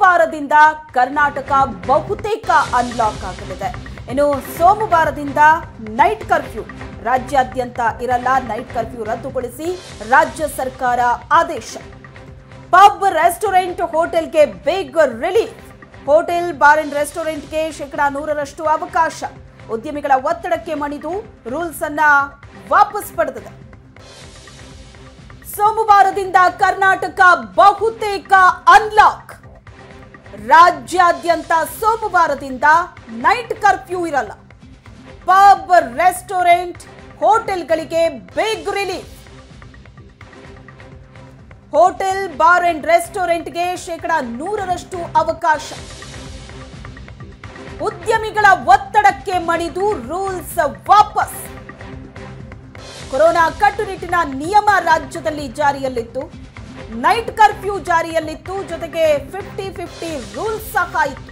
ಸೋಮವಾರದಿಂದ ಕರ್ನಾಟಕ ಬಹುತೇಕ ಅನ್ಲಾಕ್ ಆಗಲಿದೆ ಇನ್ನು ಸೋಮವಾರದಿಂದ ನೈಟ್ ಕರ್ಫ್ಯೂ ರಾಜ್ಯಾದ್ಯಂತ ಇರಲ್ಲ ನೈಟ್ ಕರ್ಫ್ಯೂ ರದ್ದುಗೊಳಿಸಿ ರಾಜ್ಯ ಸರ್ಕಾರ ಆದೇಶ ಪಬ್ ರೆಸ್ಟೋರೆಂಟ್ ಹೋಟೆಲ್ಗೆ big relief hotel bar and ರೆಸ್ಟೋರೆಂಟ್ಗೆ ಶೇಕಡಾ ನೂರರಷ್ಟು ಅವಕಾಶ ಉದ್ಯಮಿಗಳ ಒತ್ತಡಕ್ಕೆ ಮಣಿದು ರೂಲ್ಸ್ ಅನ್ನ ವಾಪಸ್ ಪಡೆದಿದೆ ಸೋಮವಾರದಿಂದ ಕರ್ನಾಟಕ ಬಹುತೇಕ ಅನ್ಲಾಕ್ ರಾಜ್ಯಾದ್ಯಂತ ಸೋಮವಾರದಿಂದ ನೈಟ್ ಕರ್ಫ್ಯೂ ಇರಲ್ಲ ಪಬ್ ರೆಸ್ಟೋರೆಂಟ್ ಹೋಟೆಲ್ಗಳಿಗೆ big relief hotel bar and ರೆಸ್ಟೋರೆಂಟ್ಗೆ ಶೇಕಡಾ ನೂರರಷ್ಟು ಅವಕಾಶ ಉದ್ಯಮಿಗಳ ಒತ್ತಡಕ್ಕೆ ಮಣಿದು ರೂಲ್ಸ್ ವಾಪಸ್ ಕೊರೋನಾ ಕಟ್ಟುನಿಟ್ಟಿನ ನಿಯಮ ರಾಜ್ಯದಲ್ಲಿ ಜಾರಿಯಲ್ಲಿತ್ತು ನೈಟ್ ಕರ್ಫ್ಯೂ ಜಾರಿಯಲ್ಲಿತ್ತು ಜೊತೆಗೆ ಫಿಫ್ಟಿ ಫಿಫ್ಟಿ ರೂಲ್ಸ್ ಸಹ ಇತ್ತು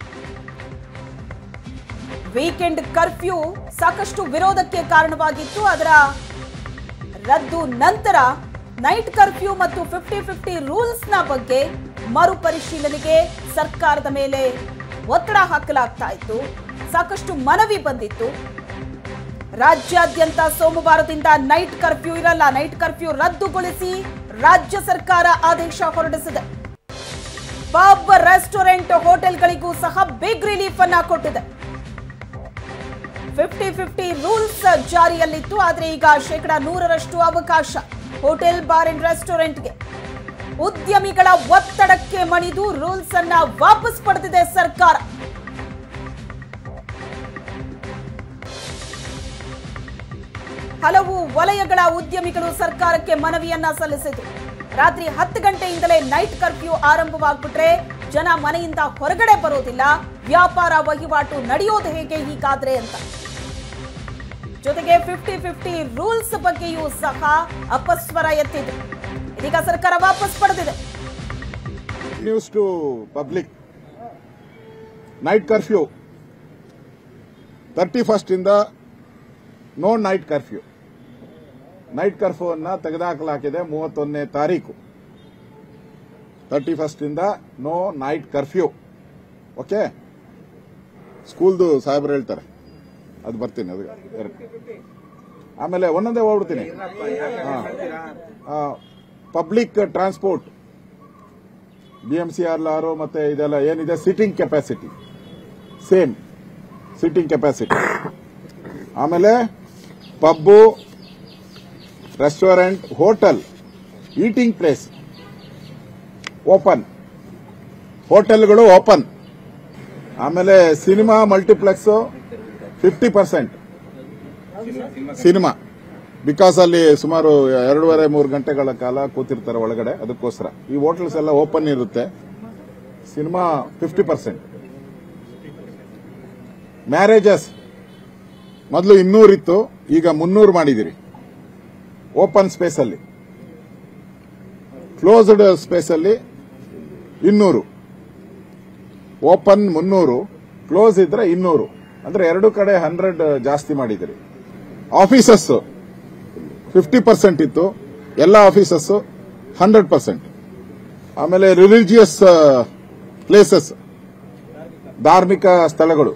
ವೀಕೆಂಡ್ ಕರ್ಫ್ಯೂ ಸಾಕಷ್ಟು ವಿರೋಧಕ್ಕೆ ಕಾರಣವಾಗಿತ್ತು ಅದರ ರದ್ದು ನಂತರ ನೈಟ್ ಕರ್ಫ್ಯೂ ಮತ್ತು ಫಿಫ್ಟಿ ಫಿಫ್ಟಿ ರೂಲ್ಸ್ನ ಬಗ್ಗೆ ಮರುಪರಿಶೀಲನೆಗೆ ಸರ್ಕಾರದ ಮೇಲೆ ಒತ್ತಡ ಹಾಕಲಾಗ್ತಾ ಇತ್ತು ಸಾಕಷ್ಟು ಮನವಿ ಬಂದಿತ್ತು ರಾಜ್ಯಾದ್ಯಂತ ಸೋಮವಾರದಿಂದ ನೈಟ್ ಕರ್ಫ್ಯೂ ಇರಲ್ಲ ನೈಟ್ ಕರ್ಫ್ಯೂ ರದ್ದುಗೊಳಿಸಿ ರಾಜ್ಯ ಸರ್ಕಾರ ಆದೇಶ ಹೊರಡಿಸಿದೆ ಪಬ್ ರೆಸ್ಟೋರೆಂಟ್ ಹೋಟೆಲ್ಗಳಿಗೂ ಸಹ ಬಿಗ್ ರಿಲೀಫ್ ಅನ್ನ ಕೊಟ್ಟಿದೆ ಫಿಫ್ಟಿ ಫಿಫ್ಟಿ ರೂಲ್ಸ್ ಜಾರಿಯಲ್ಲಿತ್ತು ಆದರೆ ಈಗ ಶೇಕಡಾ ನೂರರಷ್ಟು ಅವಕಾಶ ಹೋಟೆಲ್ ಬಾರ್ ಅಂಡ್ ರೆಸ್ಟೋರೆಂಟ್ಗೆ ಉದ್ಯಮಿಗಳ ಒತ್ತಡಕ್ಕೆ ಮಣಿದು ರೂಲ್ಸ್ ಅನ್ನ ವಾಪಸ್ ಪಡೆದಿದೆ ಸರ್ಕಾರ ಹಲವು ವಲಯಗಳ ಉದ್ಯಮಿಗಳು ಸರ್ಕಾರಕ್ಕೆ ಮನವಿಯನ್ನ ಸಲ್ಲಿಸಿದ್ರು ರಾತ್ರಿ ಹತ್ತು ಗಂಟೆಯಿಂದಲೇ ನೈಟ್ ಕರ್ಫ್ಯೂ ಆರಂಭವಾಗ್ಬಿಟ್ರೆ ಜನ ಮನೆಯಿಂದ ಹೊರಗಡೆ ಬರೋದಿಲ್ಲ ವ್ಯಾಪಾರ ವಹಿವಾಟು ನಡೆಯೋದು ಹೇಗೆ ಹೀಗಾದ್ರೆ ಅಂತ ಜೊತೆಗೆ ಫಿಫ್ಟಿ ಫಿಫ್ಟಿ ರೂಲ್ಸ್ ಬಗ್ಗೆಯೂ ಸಹ ಅಪಸ್ವರ ಎತ್ತಿದ್ರು ಇದೀಗ ಸರ್ಕಾರ ವಾಪಸ್ ಪಡೆದಿದೆ news to public night curfew thirty first ಇಂದ no night curfew night curfew ಅನ್ನ ತೆಗೆದುಹಾಕಲಾಗಿದೆ ಮೂವತ್ತೊಂದನೇ ತಾರೀಕು ತರ್ಟಿ ಫಸ್ಟ್ ಇಂದ ನೋ ನೈಟ್ ಕರ್ಫ್ಯೂ ಓಕೆ ಸ್ಕೂಲ್ದು ಸಾಹೇಬ್ರು ಹೇಳ್ತಾರೆ ಅದು ಬರ್ತೀನಿ ಅದು ಎರಡು. ಆಮೇಲೆ ಒಂದೊಂದೇ ಹೋಗ್ಬಿಡ್ತೀನಿ public transport B M C R ಲಾರು ಮತ್ತೆ ಇದೆಲ್ಲ ಏನಿದೆ sitting capacity same sitting capacity ಆಮೇಲೆ pub restaurant hotel eating place open ಹೋಟೆಲ್ಗಳು ಓಪನ್ ಆಮೇಲೆ cinema multiplex fifty percent cinema because ಅಲ್ಲಿ ಸುಮಾರು ಎರಡೂವರೆ ಮೂರು ಗಂಟೆಗಳ ಕಾಲ ಕೂತಿರ್ತಾರೆ ಒಳಗಡೆ ಅದಕ್ಕೋಸ್ಕರ ಈ ಹೋಟೆಲ್ಸ್ ಎಲ್ಲ ಓಪನ್ ಇರುತ್ತೆ ಸಿನಿಮಾ ಫಿಫ್ಟಿ ಪರ್ಸೆಂಟ್ ಮ್ಯಾರೇಜಸ್ ಮೊದಲು ಇನ್ನೂರಿತ್ತು ಈಗ ಮುನ್ನೂರು ಮಾಡಿದಿರಿ ಓಪನ್ ಸ್ಪೇಸ್ ಅಲ್ಲಿ ಕ್ಲೋಸ್ಡ್ ಸ್ಪೇಸ್ ಅಲ್ಲಿ ಇನ್ನೂರು ಓಪನ್ ಮುನ್ನೂರು ಕ್ಲೋಸ್ ಇದ್ರೆ ಇನ್ನೂರು ಅಂದ್ರೆ ಎರಡು ಕಡೆ ಹಂಡ್ರೆಡ್ ಜಾಸ್ತಿ ಮಾಡಿದಿರಿ ಆಫೀಸಸ್ ಫಿಫ್ಟಿ ಪರ್ಸೆಂಟ್ ಇತ್ತು ಎಲ್ಲ ಆಫೀಸಸ್ ಹಂಡ್ರೆಡ್ ಪರ್ಸೆಂಟ್ ಆಮೇಲೆ ರಿಲಿಜಿಯಸ್ ಪ್ಲೇಸಸ್ ಧಾರ್ಮಿಕ ಸ್ಥಳಗಳು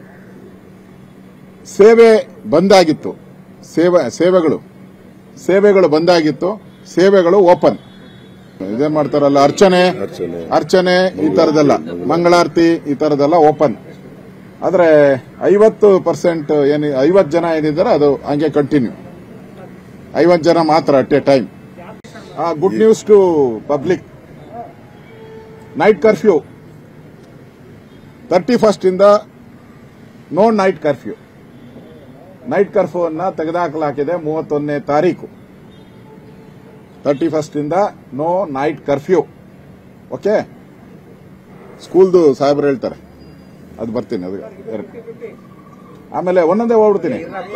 ಸೇವೆ ಬಂದಾಗಿತ್ತು ಸೇವೆ ಸೇವೆಗಳು ಸೇವೆಗಳು ಬಂದಾಗಿತ್ತು ಸೇವೆಗಳು ಓಪನ್ ಇದೇನ್ ಮಾಡ್ತಾರಲ್ಲ ಅರ್ಚನೆ ಅರ್ಚನೆ ಈ ತರದೆಲ್ಲ ಮಂಗಳಾರತಿ ಈ ತರದೆಲ್ಲ ಓಪನ್ ಆದ್ರೆ ಐವತ್ತು ಪರ್ಸೆಂಟ್ ಏನಿ ಐವತ್ತು ಜನ ಏನಿದ್ದಾರೆ ಅದು ಹಂಗೆ ಕಂಟಿನ್ಯೂ ಐವತ್ತು ಜನ ಮಾತ್ರ at a time good news to public night curfew thirty first ಇಂದ no night curfew night curfew ಅನ್ನ ತೆಗೆದುಹಾಕಲಾಗಿದೆ ಮೂವತ್ತೊಂದನೇ ತಾರೀಕು ತರ್ಟಿ ಫಸ್ಟ್ ಇಂದ ನೋ ನೈಟ್ ಕರ್ಫ್ಯೂ ಓಕೆ ಸ್ಕೂಲ್ದು ಸಾಹೇಬ್ರು ಹೇಳ್ತಾರೆ ಅದು ಬರ್ತೀನಿ ಅದು ಎರಡು. ಆಮೇಲೆ ಒಂದೊಂದೇ ಹೋಗ್ಬಿಡ್ತೀನಿ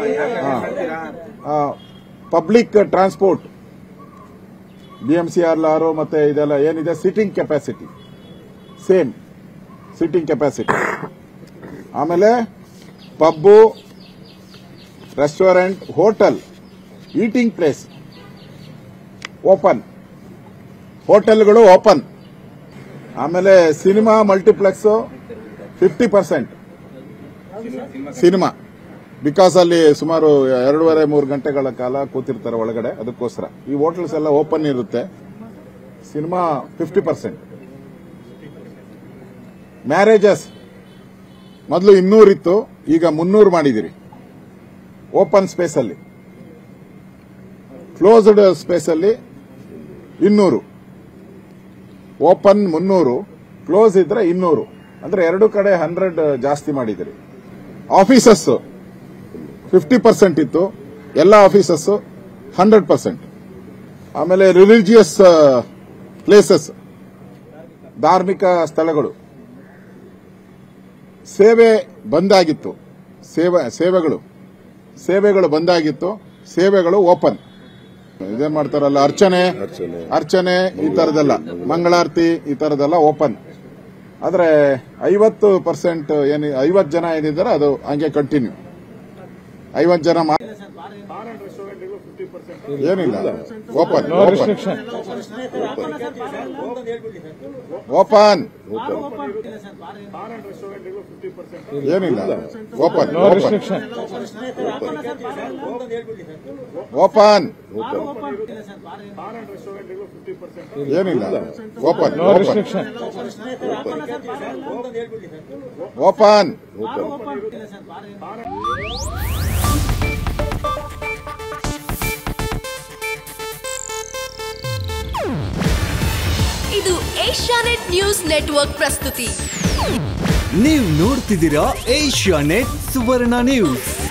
public transport B M C R ಲಾರು ಮತ್ತೆ ಇದೆಲ್ಲ ಏನಿದೆ sitting capacity same sitting capacity ಆಮೇಲೆ pub restaurant hotel eating place open ಹೋಟೆಲ್ಗಳು ಓಪನ್ ಆಮೇಲೆ cinema multiplex fifty percent cinema because ಅಲ್ಲಿ ಸುಮಾರು ಎರಡೂವರೆ ಮೂರು ಗಂಟೆಗಳ ಕಾಲ ಕೂತಿರ್ತಾರೆ ಒಳಗಡೆ ಅದಕ್ಕೋಸ್ಕರ ಈ ಹೋಟೆಲ್ಸ್ ಎಲ್ಲ ಓಪನ್ ಇರುತ್ತೆ ಸಿನಿಮಾ ಫಿಫ್ಟಿ ಪರ್ಸೆಂಟ್ ಮ್ಯಾರೇಜಸ್ ಮೊದಲು ಇನ್ನೂರಿತ್ತು ಈಗ ಮುನ್ನೂರು ಮಾಡಿದಿರಿ ಓಪನ್ ಸ್ಪೇಸ್ ಅಲ್ಲಿ ಕ್ಲೋಸ್ಡ್ ಸ್ಪೇಸ್ ಅಲ್ಲಿ ಇನ್ನೂರು ಓಪನ್ ಮುನ್ನೂರು ಕ್ಲೋಸ್ ಇದ್ರೆ ಇನ್ನೂರು ಅಂದ್ರೆ ಎರಡು ಕಡೆ ಹಂಡ್ರೆಡ್ ಜಾಸ್ತಿ ಮಾಡಿದಿರಿ ಆಫೀಸಸ್ ಫಿಫ್ಟಿ ಪರ್ಸೆಂಟ್ ಇತ್ತು ಎಲ್ಲ ಆಫೀಸಸ್ ಹಂಡ್ರೆಡ್ ಪರ್ಸೆಂಟ್ ಆಮೇಲೆ ರಿಲಿಜಿಯಸ್ ಪ್ಲೇಸಸ್ ಧಾರ್ಮಿಕ ಸ್ಥಳಗಳು ಸೇವೆ ಬಂದಾಗಿತ್ತು ಸೇವೆ ಸೇವೆಗಳು ಸೇವೆಗಳು ಬಂದಾಗಿತ್ತು ಸೇವೆಗಳು ಓಪನ್ ಇದೇ ಮಾಡ್ತಾರಲ್ಲ ಅರ್ಚನೆ ಅರ್ಚನೆ. ಅರ್ಚನೆ ಈ ತರದೆಲ್ಲ ಮಂಗಳಾರತಿ ಈ ತರದೆಲ್ಲ ಓಪನ್ ಆದ್ರೆ ಐವತ್ತು ಪರ್ಸೆಂಟ್ ಏನಿ ಐವತ್ತು ಜನ ಏನಿದ್ದಾರೆ ಅದು ಹಂಗೆ ಕಂಟಿನ್ಯೂ ಐವತ್ತು ಜನ ಮಾ- ಏನಿಲ್ಲ ಓಪನ್ ಓಪನ್ ಏನಿಲ್ಲ ಓಪನ್ ಓಪನ್ ಏನಿಲ್ಲ ಓಪನ್ ಓಪನ್ ಇದು ಏಷ್ಯಾನೆಟ್ ನ್ಯೂಸ್ ನೆಟ್ವರ್ಕ್ ಪ್ರಸ್ತುತಿ ನೀವು ನೋಡ್ತಿದ್ದೀರಾ ಏಷ್ಯಾ ನೆಟ್ ಸುವರ್ಣ ನ್ಯೂಸ್